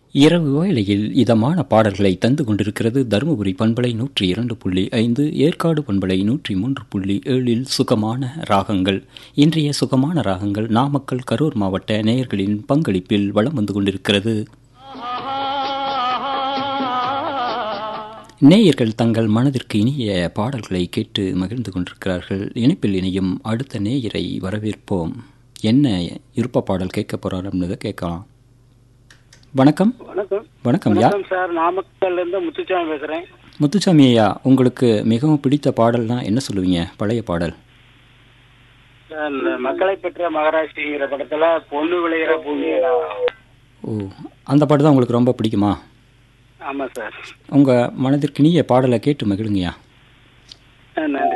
இரவு வேளையில் இதமான பாடல்களை தந்து கொண்டிருக்கிறது தருமபுரி பண்பலை நூற்றி இரண்டு புள்ளி ஐந்து ஏற்காடு பண்பலை நூற்றி மூன்று புள்ளி ஏழில் சுகமான ராகங்கள் இன்றைய சுகமான ராகங்கள் நாமக்கல் கரூர் மாவட்ட நேயர்களின் பங்களிப்பில் வலம் வந்து கொண்டிருக்கிறது நேயர்கள் தங்கள் மனதிற்கு இனிய பாடல்களை கேட்டு மகிழ்ந்து கொண்டிருக்கிறார்கள் இணைப்பில் இணையும் அடுத்த நேயரை வரவேற்போம் என்ன விருப்ப பாடல் கேட்க போறாருன்றதை கேட்கலாம் வணக்கம் வணக்கம் வணக்கம் யா வணக்கம் சார் நாமக்கல்ல இருந்து முத்துச்சாமி பேசுறேன் முத்துசாமி ஐயா உங்களுக்கு மிகவும் பிடித்த பாடல்னா என்ன சொல்லுவீங்க பழைய பாடல் சார் இந்த மக்களை பெற்ற மகாராஷ்டிங்கிற படத்துல பொண்ணு விளையிற பூமியடா ஓ அந்த பாட்டு தான் உங்களுக்கு ரொம்ப பிடிக்குமா ஆமா சார் உங்கள் மனதிற்கு இனிய பாடலை கேட்டு மகிழுங்கய்யா ஆ, நன்றி